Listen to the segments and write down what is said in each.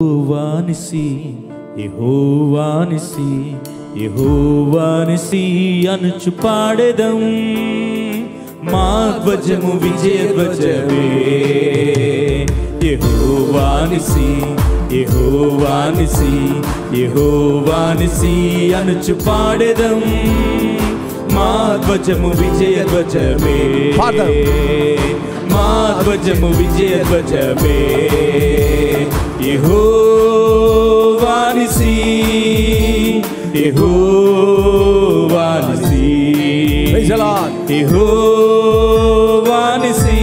యెహోవానిసి యెహోవానిసి యెహోవానిసి అనుచు పాడెదం మా ధ్వజము విజయ ధ్వజమే యెహోవానిసి యెహోవానిసి యెహోవానిసి అనుచు పాడెదం మా ధ్వజము విజయ ధ్వజమే పాడదాం. మా ధ్వజము విజయ ధ్వజమే యెహోవానిసి యెహోవానిసి Praise the Lord. యెహోవానిసి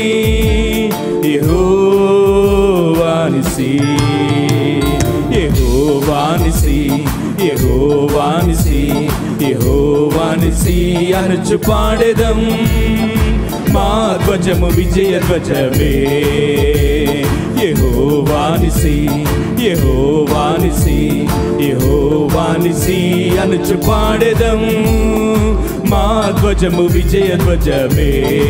యెహోవానిసి యెహోవానిసి యెహోవానిసి యెహోవానిసి అనుచు పాడెదం మా ధ్వజము విజయ ధ్వజమే యెహోవానిసి యెహోవానిసి యెహోవానిసి అనుచు పాడెదం మా ధ్వజము విజయ ధ్వజమే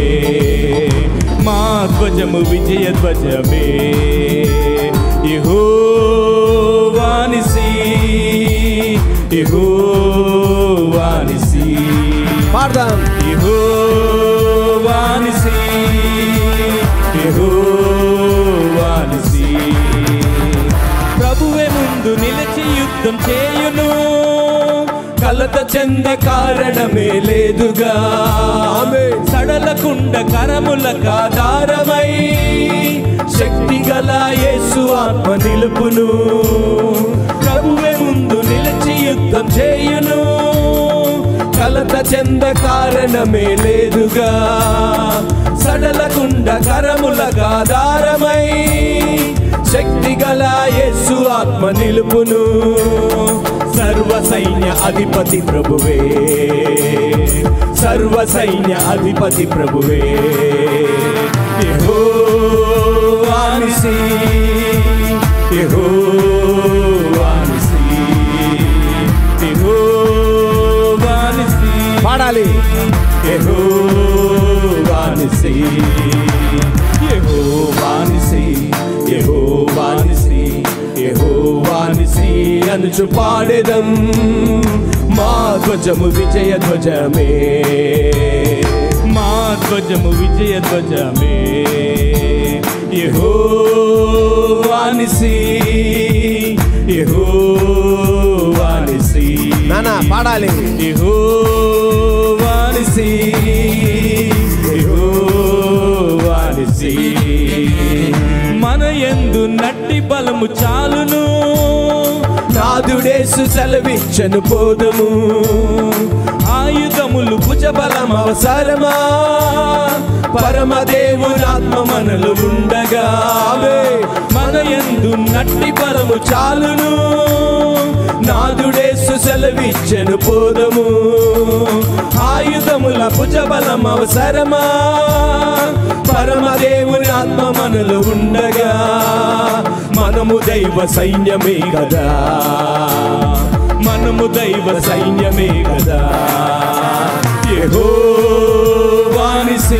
మా ధ్వజము విజయ ధ్వజమే యెహోవానిసి యెహోవానిసి పాడదాం యెహోవానిసి యెహోవానిసి ప్రభువే ముందు నిలిచి యుద్ధం చేయును కలత చెంద కారణమే లేదుగా ఆమేన్. సడలకుండ కరముల కాదారమై శక్తి గల యేసు ఆత్మ నిలుపును ప్రభువే ముందు నిలిచి యుద్ధం చేయును కలత చెంద కారణమే లేదుగా సడలకుండ కరముల గాధారమై శక్తి గల యేసు ఆత్మ నిలుపును సర్వ సైన్య అధిపతి ప్రభువే సర్వ సైన్య అధిపతి ప్రభువే యెహోవానిసి యెహోవానిసి యెహోవానిసి పాడాలి యెహోవానిసి యెహోవానిసి యెహోవానిసి యెహోవానిసి అనుచు పాడెదం మా ధ్వజము విజయ ధ్వజమే మా ధ్వజము విజయ ధ్వజమే యెహోవానిసి యెహోవానిసి నానా పాడాలి యెహోవానిసి యెహోవానిసి మన యందు నట్టి బలము చాలును నాదుడేసు సెలవిచ్చను పోదము ఆయుధములు భుజబలం అవసరమా పరమదేవునాత్మ మనలు ఉండగా మన యందు నట్టి బలము చాలును నాదుడేసు సెలవిచ్చెను పోదము ఆయుధముల భుజబలం అవసరమా పరమదేవుని ఆత్మ మనలో ఉండగా మనము దైవ సైన్యమే కదా మనము దైవ సైన్యమే కదా యెహోవానిసి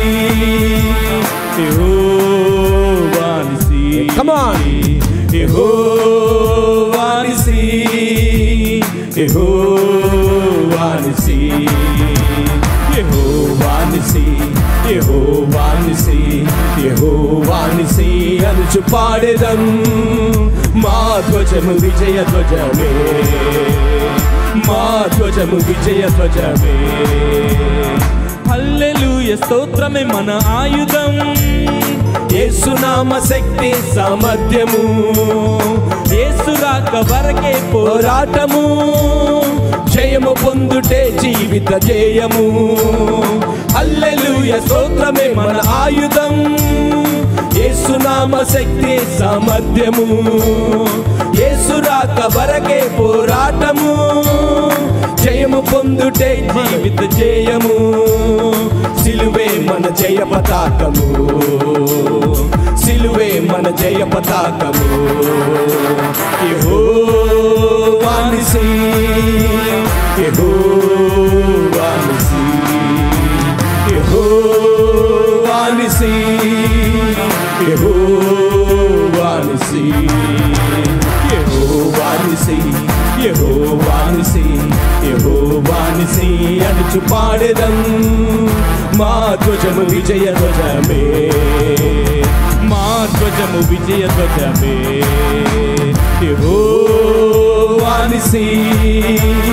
యెహోవానిసి Come on. యెహోవానిసి యెహోవానిసి యెహోవానిసి యెహోవానిసి యెహోవానిసి అనుచు పాడెదం మా ధ్వజము విజయ ధ్వజమే మా ధ్వజము విజయ ధ్వజమే హల్లెలూయ స్తోత్రమే మన ఆయుధం యేసునామ శక్తి సామర్థ్యము యేసు రాక వరకే పోరాటము జయము పొందుటే జీవిత జయము హల్లెలూయ స్తోత్రమే మన ఆయుధం యేసునామ శక్తి సామర్థ్యము యేసు రాక వరకే పోరాటము జయము పొందుటే జీవిత జయము సిలువే మన జయ పతాకము సిలువే మన జయ పతాకము యెహోవానిసి యెహోవానిసి యెహోవానిసి యెహోవానిసి యేసు పాడెదం మా ధ్వజము విజయ ధ్వజమే మా ధ్వజము విజయ ధ్వజమే యెహోవానిసి